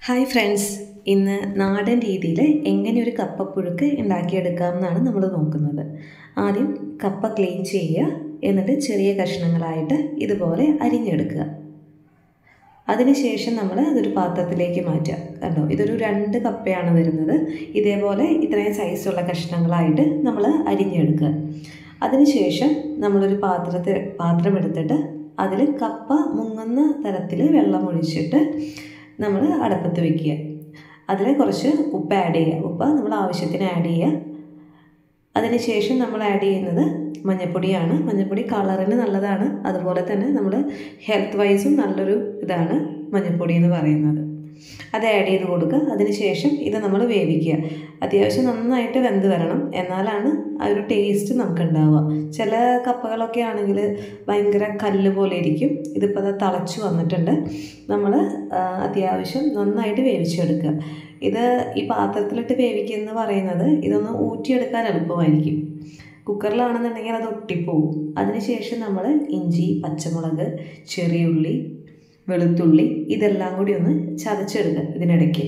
hi friends ഇന്ന് നാടൻ രീതിയിൽ എങ്ങനെ ഒരു കപ്പപ്പുഴുക്ക് ഉണ്ടാക്കിയെടുക്കാം എന്നാണ് നമ്മൾ നോക്കുന്നത് ആദ്യം കപ്പ ക്ലീൻ ചെയ്യുക എന്നിട്ട് ചെറിയ കഷ്ണങ്ങളായിട്ട് ഇതുപോലെ അരിഞ്ഞെടുക്കുക അതിനുശേഷം നമ്മൾ അതൊരു പാത്രത്തിലേക്ക് മാറ്റുക കണ്ടോ ഇതൊരു രണ്ട് കപ്പയാണ് വരുന്നത് ഇതേപോലെ ഇത്രയും സൈസുള്ള കഷ്ണങ്ങളായിട്ട് നമ്മൾ അരിഞ്ഞെടുക്കുക അതിനുശേഷം നമ്മളൊരു പാത്രത്തിൽ പാത്രം എടുത്തിട്ട് അതിൽ കപ്പ മുങ്ങുന്ന തരത്തിൽ വെള്ളം ഒഴിച്ചിട്ട് നമ്മൾ അടപ്പത്ത് വെക്കുക അതിൽ കുറച്ച് ഉപ്പ് ആഡ് ചെയ്യുക ഉപ്പ് നമ്മൾ ആവശ്യത്തിന് ആഡ് ചെയ്യുക അതിനുശേഷം നമ്മൾ ആഡ് ചെയ്യുന്നത് മഞ്ഞൾപ്പൊടിയാണ് മഞ്ഞൾപ്പൊടി കളറിന് നല്ലതാണ് അതുപോലെ തന്നെ നമ്മൾ ഹെൽത്ത് വൈസും നല്ലൊരു ഇതാണ് മഞ്ഞൾപ്പൊടി എന്ന് പറയുന്നത് അത് ആഡ് ചെയ്ത് കൊടുക്കുക അതിനുശേഷം ഇത് നമ്മൾ വേവിക്കുക അത്യാവശ്യം നന്നായിട്ട് വെന്ത് വരണം എന്നാലാണ് ആ ഒരു ടേസ്റ്റ് നമുക്ക് ഉണ്ടാവുക ചില കപ്പകളൊക്കെ ആണെങ്കിൽ ഭയങ്കര കല്ല് പോലെ ഇരിക്കും ഇതിപ്പോൾ അത് തിളച്ച് വന്നിട്ടുണ്ട് നമ്മൾ അത്യാവശ്യം നന്നായിട്ട് വേവിച്ചെടുക്കുക ഇത് ഈ പാത്രത്തിലിട്ട് വേവിക്കുക എന്ന് പറയുന്നത് ഇതൊന്ന് ഊറ്റിയെടുക്കാൻ എളുപ്പമായിരിക്കും കുക്കറിലാണെന്നുണ്ടെങ്കിൽ അത് ഒട്ടിപ്പോവും അതിനുശേഷം നമ്മൾ ഇഞ്ചി പച്ചമുളക് ചെറിയുള്ളി വെളുത്തുള്ളി ഇതെല്ലാം കൂടി ഒന്ന് ചതച്ചെടുക്കുക ഇതിനിടയ്ക്ക്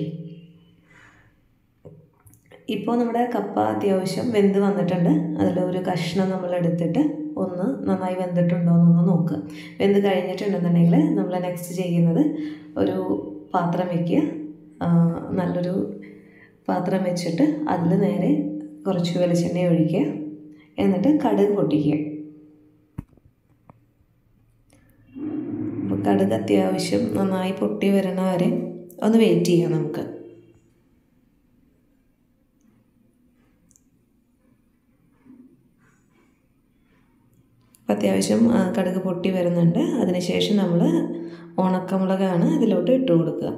ഇപ്പോൾ നമ്മുടെ കപ്പ അത്യാവശ്യം വെന്ത് വന്നിട്ടുണ്ട് അതിൽ ഒരു കഷ്ണം നമ്മൾ എടുത്തിട്ട് ഒന്ന് നന്നായി വെന്തിട്ടുണ്ടോ എന്നൊന്ന് നോക്കുക വെന്ത് കഴിഞ്ഞിട്ടുണ്ടെന്നുണ്ടെങ്കിൽ നമ്മൾ നെക്സ്റ്റ് ചെയ്യുന്നത് ഒരു പാത്രം വയ്ക്കുക നല്ലൊരു പാത്രം വെച്ചിട്ട് അതിൽ നേരെ കുറച്ച് വെളിച്ചെണ്ണ ഒഴിക്കുക എന്നിട്ട് കടുക് പൊട്ടിക്കുക അപ്പോൾ കടുക് അത്യാവശ്യം നന്നായി പൊട്ടി വരണ വരെ ഒന്ന് വെയിറ്റ് ചെയ്യാം നമുക്ക് അപ്പം അത്യാവശ്യം കടുക് പൊട്ടി വരുന്നുണ്ട് അതിനുശേഷം നമ്മൾ ഉണക്കമുളകാണ് അതിലോട്ട് ഇട്ട് കൊടുക്കുക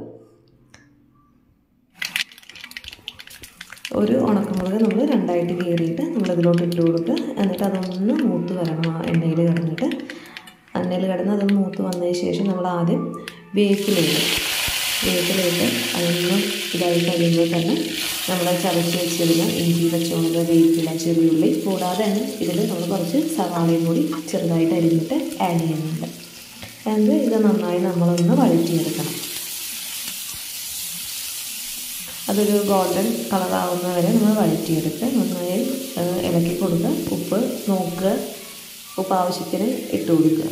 ഒരു ഉണക്കമുളക് നമ്മൾ രണ്ടായിട്ട് കീറിയിട്ട് നമ്മളതിലോട്ട് ഇട്ട് കൊടുക്കുക എന്നിട്ട് അതൊന്ന് മൂത്ത് വരണം ആ എണ്ണയിൽ കിടന്നിട്ട് എണ്ണയിൽ കിടന്ന് അതൊന്ന് മൂത്ത് വന്നതിന് ശേഷം നമ്മൾ ആദ്യം വേപ്പിലിട്ട് വേപ്പിലിട്ട് അതൊന്ന് ഇതായി കഴിയുമ്പോൾ തന്നെ നമ്മൾ ചതച്ച് വെച്ചിരുന്ന ഇഞ്ചി പച്ചമുളക് വേപ്പില ചെറിയുള്ളി കൂടാതെ തന്നെ ഇതിൽ നമ്മൾ കുറച്ച് സവാളയും കൂടി ചെറുതായിട്ട് അരിഞ്ഞിട്ട് ആഡ് ചെയ്യുന്നുണ്ട് എന്നിട്ട് ഇത് നന്നായി നമ്മളൊന്ന് വഴറ്റിയെടുക്കണം അതൊരു ഗോൾഡൻ കളറാവുന്ന വരെ നമ്മൾ വഴറ്റിയെടുത്ത് നന്നായി ഇളക്കി കൊടുക്കുക ഉപ്പ് നോക്കുക ഉപ്പ് ആവശ്യത്തിന് ഇട്ട് കൊടുക്കുക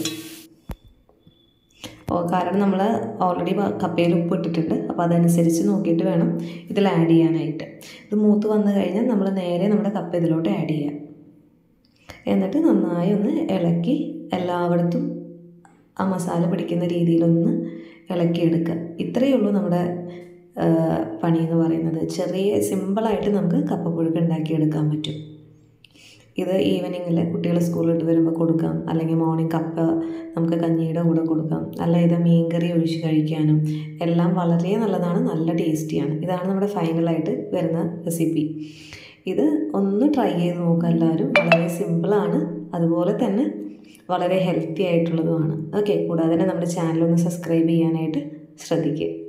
ഓ കാരണം നമ്മൾ ഓൾറെഡി കപ്പയിൽ ഉപ്പ് ഇട്ടിട്ടുണ്ട് അപ്പോൾ അതനുസരിച്ച് നോക്കിയിട്ട് വേണം ഇതിൽ ആഡ് ചെയ്യാനായിട്ട് ഇത് മൂത്ത് വന്നു കഴിഞ്ഞാൽ നമ്മൾ നേരെ നമ്മുടെ കപ്പ ഇതിലോട്ട് ആഡ് ചെയ്യുക എന്നിട്ട് നന്നായി ഒന്ന് ഇളക്കി എല്ലായിടത്തും ആ മസാല പിടിക്കുന്ന രീതിയിലൊന്ന് ഇളക്കിയെടുക്കുക ഇത്രയേ ഉള്ളൂ നമ്മുടെ പണി എന്ന് പറയുന്നത് ചെറിയ സിമ്പിളായിട്ട് നമുക്ക് കപ്പപ്പുഴുക്ക് ഉണ്ടാക്കിയെടുക്കാൻ പറ്റും ഇത് ഈവനിങ്ങിൽ കുട്ടികൾ സ്കൂളിൽ വിട്ട് വരുമ്പോൾ കൊടുക്കാം അല്ലെങ്കിൽ മോർണിംഗ് കപ്പ നമുക്ക് കഞ്ഞിയുടെ കൂടെ കൊടുക്കാം അല്ല ഇത് മീൻകറി ഒഴിച്ച് കഴിക്കാനും എല്ലാം വളരെ നല്ലതാണ് നല്ല ടേസ്റ്റിയാണ് ഇതാണ് നമ്മുടെ ഫൈനലായിട്ട് വരുന്ന റെസിപ്പി ഇത് ഒന്ന് ട്രൈ ചെയ്ത് നോക്കുക എല്ലാവരും വളരെ സിമ്പിളാണ് അതുപോലെ തന്നെ വളരെ ഹെൽത്തി ആയിട്ടുള്ളതുമാണ് ഓക്കെ കൂടാതെ തന്നെ നമ്മുടെ ചാനൽ ഒന്ന് സബ്സ്ക്രൈബ് ചെയ്യാനായിട്ട് ശ്രദ്ധിക്കുക